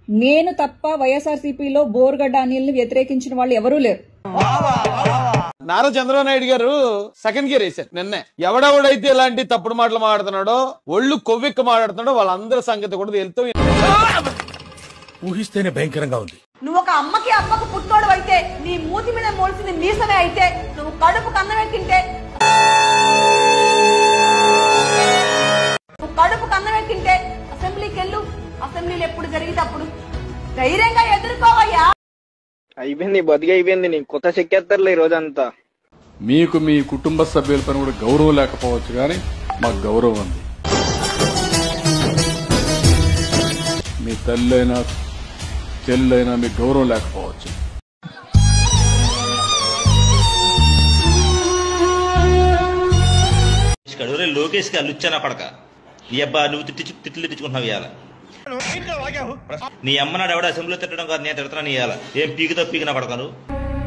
నేను తప్ప వైఎస్ఆర్సీపీలో బోర్గడ్డ అనిల్ని వ్యతిరేకించిన వాళ్ళు ఎవరూ లేరు నారా చంద్రబాబు నాయుడు గారు సెకండ్ గేర్ వేశారు నిన్నే ఎవడెవడైతే ఇలాంటి తప్పుడు మాటలు మాట్లాడుతున్నాడో ఒళ్ళు కొవ్వెక్క మాట్లాడుతున్నాడో వాళ్ళందరి సంగతి కూడా వెళ్తూ ఊహిస్తేనే భయంకరంగా ఉంది నువ్వు ఒక అమ్మకి అమ్మకు పుట్టోడు అయితే నీ మూతి మీద మోల్సింది మీసమే అయితే నువ్వు కడుపు కన్నమే తింటే నువ్వు కడుపు కన్నమే తింటే అసెంబ్లీకి వెళ్ళు అసెంబ్లీలు ఎప్పుడు జరిగితే అప్పుడు ధైర్యంగా ఎదుర్కోవయ్యా అయిపోయింది బతికి అయిపోయింది నీకు కొత్త చెక్కేస్తారులే ఈ రోజంతా మీకు మీ కుటుంబ సభ్యులపైన కూడా గౌరవం లేకపోవచ్చు కానీ మాకు గౌరవం ఉంది మీ తల్లైనా చెల్లైనా మీకు గౌరవం లేకపోవచ్చు రే లోకేష్ గా లుచ్చా నా పడక నీ అబ్బా నువ్వు తిట్టి తిట్లు తిట్టించుకుంటున్నావు ఇవాళ నీ అమ్మ నాడు ఎవడ అసెంబ్లీలో తిట్టడం కాదు నేను తిడుతున్నాను ఇవాళ ఏం పీకుతో పీకి నా పడక నువ్వు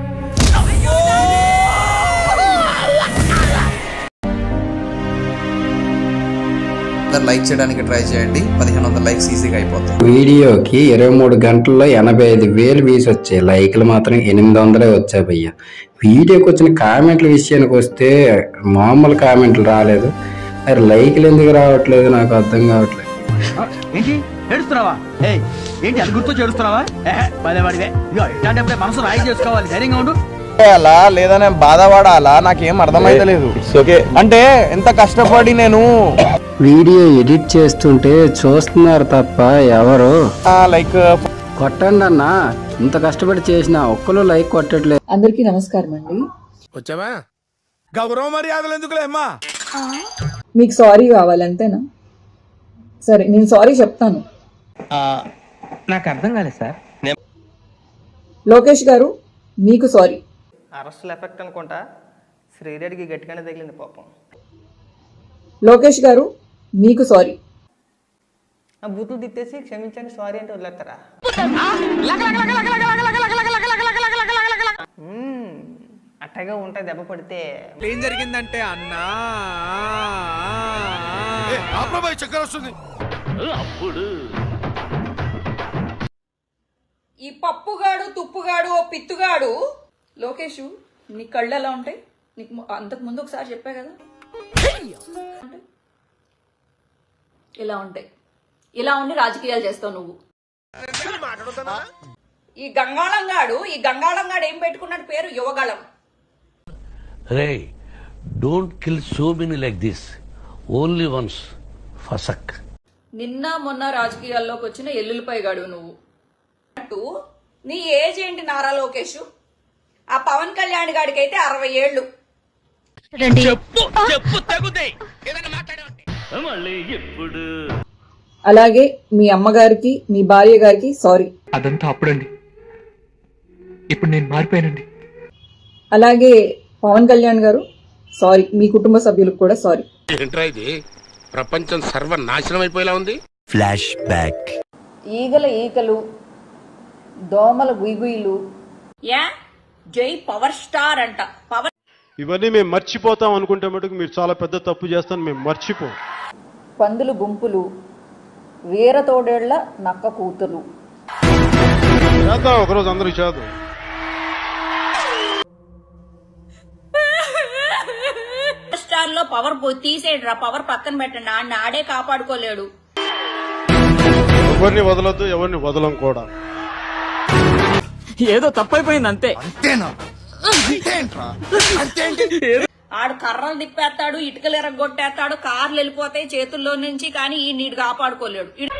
లైక్ చేయడానికి ట్రై చేయండి పదిహేను వందల లైక్స్ ఈజీగా అయిపోతాయి వీడియోకి ఇరవై మూడు గంటల్లో ఎనభై ఐదు వేలు వ్యూస్ వచ్చాయి లైక్లు మాత్రం ఎనిమిది వందలే వచ్చాయి భయ్య వీడియోకి వచ్చిన కామెంట్ల విషయానికి వస్తే మామూలు కామెంట్లు రాలేదు మరి లైక్లు ఎందుకు రావట్లేదు నాకు అర్థం కావట్లేదు ఏంటి ఏడుస్తున్నావా ఏయ్ ఏంటి అది గుర్తు చేడుస్తున్నావా పదేవాడివే ఇగో ఇట్లాంటప్పుడే మనసు రాయి చేసుకోవాలి ధైర్యంగా ఉండు అలా లేదా నేను బాధపడాలా నాకేం అర్థమైతలేదు అంటే ఎంత కష్టపడి నేను వీడియో ఎడిట్ చేస్తుంటే చూస్తున్నారు తప్ప ఎవరు లైక్ కొట్టండి అన్న ఇంత కష్టపడి చేసిన ఒక్కరు లైక్ కొట్టట్లేదు అందరికీ నమస్కారం అండి వచ్చావా గౌరవ మర్యాదలు ఎందుకులే అమ్మా మీకు సారీ కావాలి అంతేనా సరే నేను సారీ చెప్తాను నాకు అర్థం కాలేదు సార్ లోకేష్ గారు మీకు సారీ అరెస్టుల ఎఫెక్ట్ అనుకుంటా శ్రీరెడ్డికి గట్టిగానే తగిలింది పాపం లోకేష్ గారు మీకు సారీ ఆ బూతులు తిట్టేసి క్షమించండి సారీ అంటే వదిలేస్తారా మ్మ్. అట్టగా ఉంటాయి దెబ్బ పడితే ఏం జరిగిందంటే అన్నా చక్కర వస్తుంది ఈ పప్పుగాడు తుప్పుగాడు ఓ పిత్తుగాడు లోకేష్ నీ కళ్ళు ఎలా ఉంటాయి నీకు ము- అంతకు ముందు ఒకసారి చెప్పా కదా ఉంటాయి. ఇలా ఉంటాయి ఇలా ఉండి రాజకీయాలు చేస్తావు నువ్వు ఈ గంగాళంగాడు ఈ గంగాళంగాడు ఏం పెట్టుకున్నాడు పేరు యువగళం రే don't kill so many like this only once ఫసక్ నిన్న మొన్న రాజకీయాల్లోకి వచ్చిన ఎల్లులపై గాడు నువ్వు అటు నీ ఏజ్ ఏంటి నారా లోకేష్ ఆ పవన్ కళ్యాణ్ గాడికి అయితే అరవై ఏళ్ళు అలాగే మీ అమ్మగారికి మీ భార్య గారికి సారీ అదంతా అప్పుడండి ఇప్పుడు నేను మారిపోయానండి అలాగే పవన్ కళ్యాణ్ గారు సారీ మీ కుటుంబ సభ్యులకు కూడా సారీ ఏంట్రా ఇది ప్రపంచం సర్వనాశనం అయిపోయేలా ఉంది ఫ్లాష్ బ్యాక్ ఈగల ఈకలు దోమల గుయిగుయిలు యా జై పవర్ స్టార్ అంట పవర్ ఇవన్నీ మేము మర్చిపోతాం అనుకుంటే మటుకు మీరు చాలా పెద్ద తప్పు చేస్తాను మేము మర్చిపోం పందులు గుంపులు వీర తోడేళ్ల నక్క కూతురు చేద్దాం ఒకరోజు అందరూ చేద్దాం స్టార్ లో పవర్ తీసేయండి రా పవర్ పక్కన పెట్టండి ఆడిని ఆడే కాపాడుకోలేడు ఎవరిని వదలొద్దు ఎవరిని వదలం కూడా ఏదో తప్పైపోయింది అంతే ఆడు కర్రలు తిప్పేస్తాడు ఇటుకలు ఎరగొట్టేస్తాడు కార్లు వెళ్ళిపోతాయి చేతుల్లో నుంచి కానీ ఈ నీడు కాపాడుకోలేడు ఈడు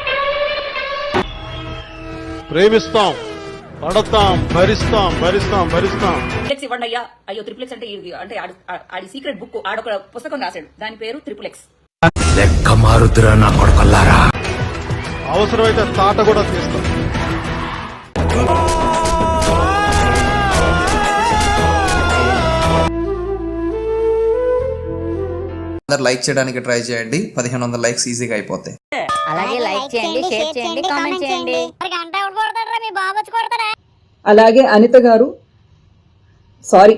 ప్రేమిస్తాం పడతాం భరిస్తాం భరిస్తాం భరిస్తాం ట్రిప్లెక్స్ ఇవ్వండి అయ్యా అయ్యో ట్రిప్లెక్స్ అంటే ఇది అంటే ఆడు ఆడి సీక్రెట్ బుక్ ఆడొక పుస్తకం రాశాడు దాని పేరు ట్రిప్లెక్స్ లెక్క మారుతురా నా కొడుకల్లారా అవసరమైతే తాట కూడా తీస్తాం అందరు లైక్ చేయడానికి ట్రై చేయండి పదిహేను వందల లైక్స్ ఈజీగా అయిపోతాయి అలాగే లైక్ చేయండి షేర్ చేయండి కామెంట్ చేయండి అలాగే అనిత గారు సారీ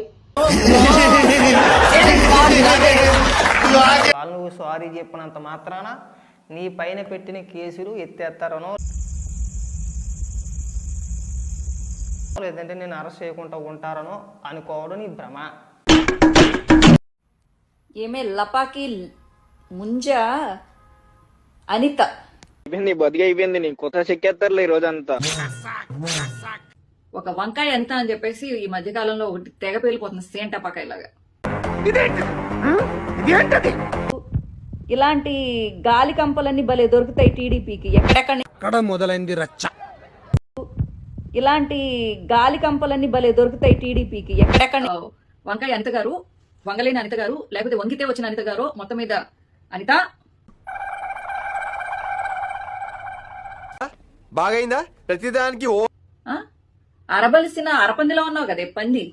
వాళ్ళు నువ్వు సారీ చెప్పినంత మాత్రాన నీ పైన పెట్టిన కేసులు ఎత్తేస్తారనో లేదంటే నేను అరెస్ట్ చేయకుండా ఉంటారనో అనుకోవడం నీ భ్రమ ఏమే లపాకి ముంజ అనిత అయిపోయింది బతికి అయిపోయింది నీ కొత్త చెక్కేస్తారులే ఈ రోజంతా ఒక వంకాయ ఎంత అని చెప్పేసి ఈ మధ్య కాలంలో ఒకటి తెగ పేలిపోతుంది సేంట పకాయలాగా ఇలాంటి గాలి కంపలన్నీ భలే దొరుకుతాయి టీడీపీకి ఎక్కడెక్కడ ఎక్కడ మొదలైంది రచ్చ ఇలాంటి గాలి కంపలన్నీ భలే దొరుకుతాయి టీడీపీకి ఎక్కడెక్కడ వంకాయ అనిత గారు వంగలేని అనిత గారు లేకపోతే వంగితే వచ్చిన అనిత గారు మొత్తం మీద అనిత బాగైందా ప్రతిదానికి ఓ ఆ? అరబలిసిన అరపందిలో ఉన్నావు కదే పంది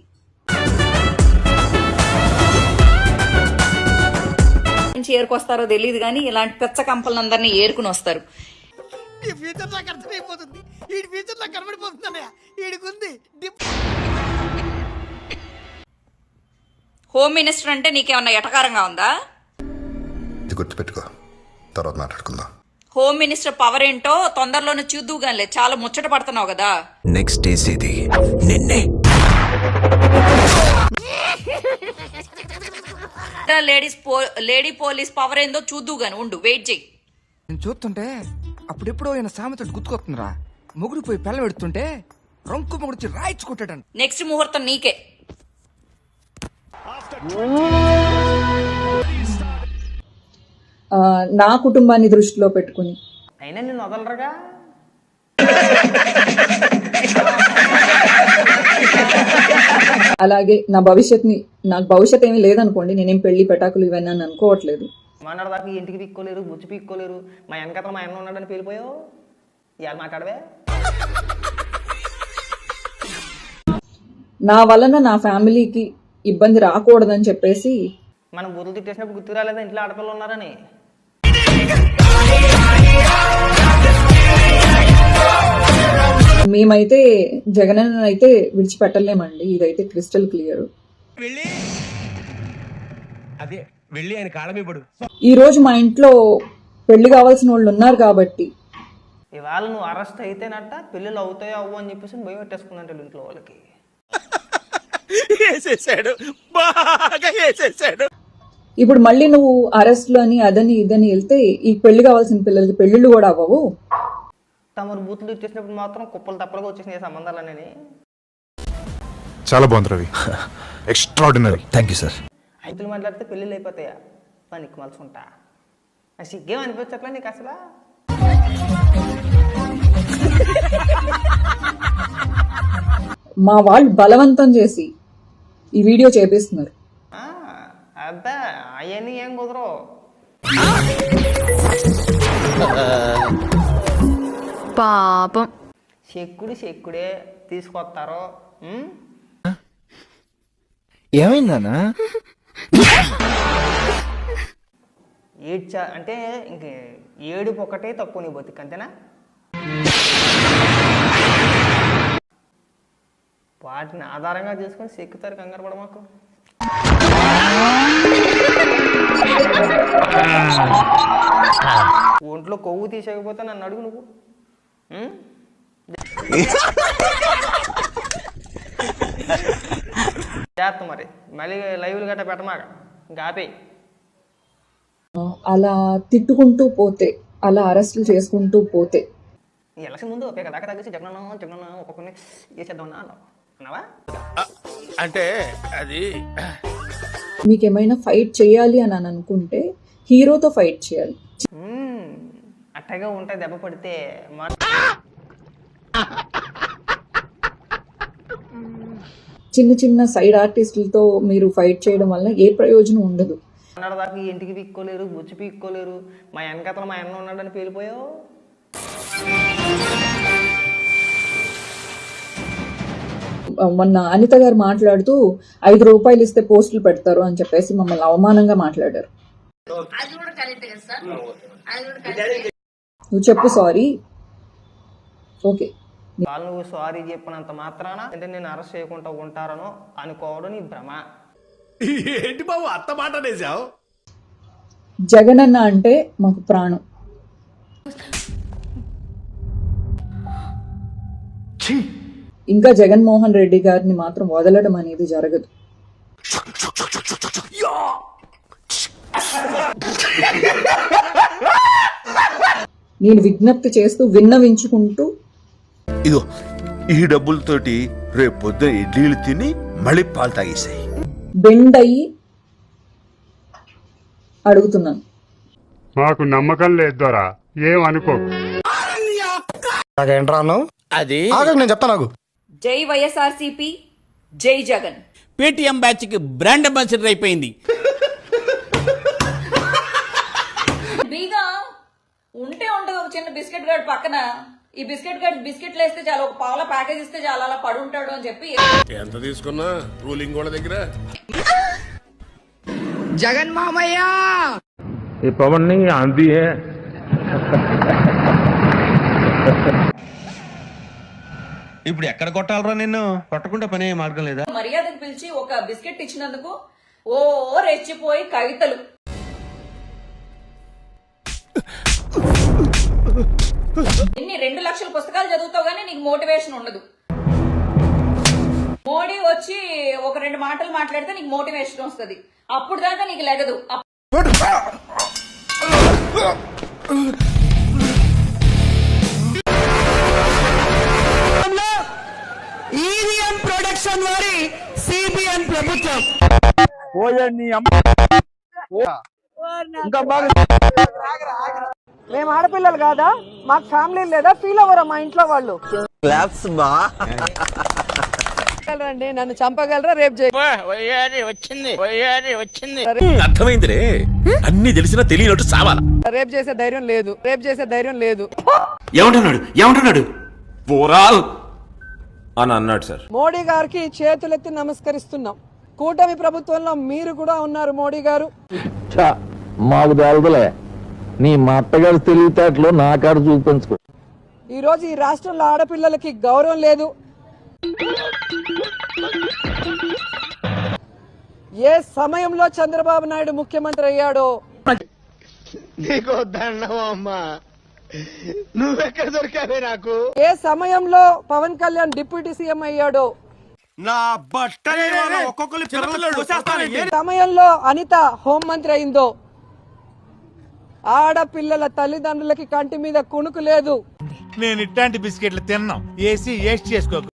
నుంచి ఏరుకొస్తారో తెలియదు కానీ ఇలాంటి పెచ్చ కంపలందరినీ ఏరుకుని వస్తారు ఈ ఫ్యూచర్ నాకు అర్థమైపోతుంది ఈ ఫ్యూచర్ నాకు కనబడిపోతుందన్నయ్య ఈడికుంది హోమ్ మినిస్టర్ అంటే నీకేమన్నా ఎటకారంగా ఉందా ఇది గుర్తుపెట్టుకో తర్వాత మాట్లాడుకుందాం హోమ్ మినిస్టర్ పవర్ ఏంటో తొందరలోనే చూద్దుగానిలే చాలా ముచ్చట పడుతున్నావు కదా నెక్స్ట్ వేసేది నిన్నే లేడీస్ పో లేడీ పోలీస్ పవర్ ఏందో చూద్దుగాని ఉండు వెయిట్ చెయ్యి నేను చూస్తుంటే అప్పుడెప్పుడో ఆయన సామెత గుర్తుకొస్తుందిరా మొగుడు పోయి పిల్ల పెడుతుంటే రొంకు మొగుడు రాయించుకుంటాడు నెక్స్ట్ ముహూర్తం నీకే నా కుటుంబాన్ని దృష్టిలో పెట్టుకుని అయినా నిన్ను వదలరుగా అలాగే నా భవిష్యత్ని నాకు భవిష్యత్ ఏమీ లేదనుకోండి నేనేం పెళ్లి పెటాకులు ఇవన్నీ అని అనుకోవట్లేదు మొన్నటి దాకా ఇంటికి పిక్కోలేరు బుచ్చి పిక్కోలేరు మా వెనకతలు మా అన్న ఉన్నాడని పేలిపోయావు ఇవాళ మాట్లాడవే నా వలన నా ఫ్యామిలీకి ఇబ్బంది రాకూడదని చెప్పేసి మనం బుర్రలు తిట్టేసినప్పుడు గుర్తు రాలేదా ఇంట్లో ఆడపిల్లలు ఉన్నారని మేమైతే జగనన్న అయితే విడిచిపెట్టలేమండి ఇదైతే క్రిస్టల్ క్లియర్ వెళ్ళి అదే వెళ్ళి ఆయన కాళ్ళ పడు ఈ రోజు మా ఇంట్లో పెళ్లి కావాల్సిన వాళ్ళు ఉన్నారు కాబట్టి ఇవాళ నువ్వు అరెస్ట్ అయితేనట్ట పెళ్ళిళ్ళు అవుతాయో అవ్వు అని చెప్పేసి భయం పెట్టేసుకున్నట్టు ఇంట్లో వాళ్ళకి వేసేసాడు బాగా వేసేసాడు ఇప్పుడు మళ్ళీ నువ్వు అరెస్ట్లు అని అదని ఇదని వెళ్తే ఈ పెళ్లి కావాల్సిన పిల్లలకి పెళ్లిళ్ళు కూడా అవ్వవు తమరు బూతులు ఇచ్చేసినప్పుడు మాత్రం కుప్పలు తప్పలుగా వచ్చేసినాయి సంబంధాలనేది చాలా బాగుంది Ravi extraordinary thank you sir ఐదులు మాట్లాడితే పెళ్ళిళ్ళు అయిపోతాయా పనికి మలుసుకుంటా ఆ సిగ్గేం అనిపించట్లే నీకు అసలు మా వాళ్ళు బలవంతం చేసి ఈ వీడియో చేపిస్తున్నారు ఆ, అబ్బా అవన్నీ ఏం కుదరవు పాపం చెక్కుడు చెక్కుడే తీసుకొస్తారు ఉం? ఏమైందన్నా ఏడ్చా అంటే ఇంక ఏడుపు ఒకటే తక్కువ నీ బతుకు అంతేనా వాటిని ఆధారంగా చేసుకొని చెక్కుతారు కంగారు పడ మాకు ఒంట్లో కొవ్వు తీసేయకపోతే నన్ను అడుగు నువ్వు ఉం? చేస్తా మరి మళ్ళీ లైవ్లు గట్ట పెట్టమాక ఇంకా ఆపేయి అలా తిట్టుకుంటూ పోతే అలా అరెస్టులు చేసుకుంటూ పోతే ఈ ఎలక్షన్ ముందు ఒక దాకా తగ్గించి జగనన్న జగనన్న ఒక్కొక్కరిని చేసేద్దాం అన్నావు అన్నావా అంటే అది మీకు ఏమైనా ఫైట్ చేయాలి అని అని అనుకుంటే హీరోతో ఫైట్ చేయాలి మ్మ్. అట్టగా ఉంటాయి దెబ్బ పడితే మా- చిన్న చిన్న సైడ్ ఆర్టిస్టులతో మీరు ఫైట్ చేయడం వల్ల ఏ ప్రయోజనం ఉండదు అన్నాడు దాకా ఈ ఇంటికి పీక్కోలేరు బుచ్చి పీక్కోలేరు మా వెనకతలు మా అన్న ఉన్నాడని పేలిపోయావు మొన్న అనిత గారు మాట్లాడుతూ ఐదు రూపాయలు ఇస్తే పోస్టులు పెడతారు అని చెప్పేసి మమ్మల్ని అవమానంగా మాట్లాడారు నువ్వు చెప్పు సారీ ఓకే వాళ్ళు నువ్వు సారీ చెప్పినంత మాత్రాన అంటే నేను అరెస్ట్ చేయకుండా ఉంటారనో అనుకోవడం నీ భ్రమ ఏంటి బాబు అత్త మాట అనేసావు జగనన్న అంటే మాకు ప్రాణం ఇంకా జగన్మోహన్ రెడ్డి గారిని మాత్రం వదలడం అనేది జరగదు నేను విజ్ఞప్తి చేస్తూ విన్నవించుకుంటూ ఇదో ఈ డబ్బులతోటి రేపు పొద్దున ఇడ్లీలు తిని మళ్ళీ పాలు తాగేసాయి బెండ్ అయ్యి అడుగుతున్నాను మాకు నమ్మకం లేదు దొరా ఏం అనుకో నాకేంట్రాను అది ఆగకు నేను చెప్తాను నాకు జై వైఎస్ఆర్సీపీ జై జగన్ పేటిఎం బ్యాచ్ కి బ్రాండ్ అంబాసిడర్ అయిపోయింది బీగా ఉంటే ఉండదు ఒక చిన్న బిస్కెట్ గార్డ్ పక్కన ఈ బిస్కెట్ గార్డ్ బిస్కెట్లు వేస్తే చాలా ఒక పావుల ప్యాకేజ్ ఇస్తే చాలా అలా పడి ఉంటాడు అని చెప్పి ఎంత తీసుకున్నా రూలింగ్ వాళ్ళ దగ్గర జగన్ మామయ్య ये पवन नहीं ये आंधी है ఇప్పుడు ఎక్కడ కొట్టాలరా నిన్ను కొట్టకుండా పనే మార్గం లేదా మర్యాదకు పిలిచి ఒక బిస్కెట్ ఇచ్చినందుకు ఓ రెచ్చిపోయి కవితలు ఎన్ని రెండు లక్షల పుస్తకాలు చదువుతావు కానీ నీకు మోటివేషన్ ఉండదు మోడీ వచ్చి ఒక రెండు మాటలు మాట్లాడితే నీకు మోటివేషన్ వస్తుంది అప్పుడు దాకా నీకు లెగదు అప్- ఈవీఎం ప్రొడక్షన్ వారి సిబిఎన్ ప్రభుత్వం ఇంకా బాగా మేము ఆడపిల్లలు కాదా మాకు ఫ్యామిలీ లేదా ఫీల్ అవ్వరా మా ఇంట్లో వాళ్ళు క్లాప్స్ బా అండి నన్ను చంపగలరా రేపు చేయ వచ్చింది వచ్చింది అర్థమైందిరే అన్ని తెలిసినా తెలియనట్టు సావాలా రేపు చేసే ధైర్యం లేదు రేపు చేసే ధైర్యం లేదు ఏమంటున్నాడు ఏమంటున్నాడు పోరాల్ అని అన్నాడు సార్ మోడీ గారికి చేతులెత్తి నమస్కరిస్తున్నాం కూటమి ప్రభుత్వంలో మీరు కూడా ఉన్నారు మోడీ గారు మాకు తెలదులే నీ మా అత్తగారి తెలివితేటలు నా కాడ చూపించుకో ఈ రోజు ఈ రాష్ట్రంలో ఆడపిల్లలకి గౌరవం లేదు ఏ సమయంలో చంద్రబాబు నాయుడు ముఖ్యమంత్రి అయ్యాడో నీకు దండం అమ్మా నువ్వెక్కడ దొరికావే నాకు ఏ సమయంలో పవన్ కళ్యాణ్ డిప్యూటీ సీఎం అయ్యాడో నా బట్టలు ఒక్కొక్కరు ఏ సమయంలో అనిత హోంమంత్రి అయిందో ఆడపిల్లల తల్లిదండ్రులకి కంటి మీద కుణుకు లేదు నేను ఇట్లాంటి బిస్కెట్లు తిన్నాం ఏసీ వేస్ట్ చేసుకోకు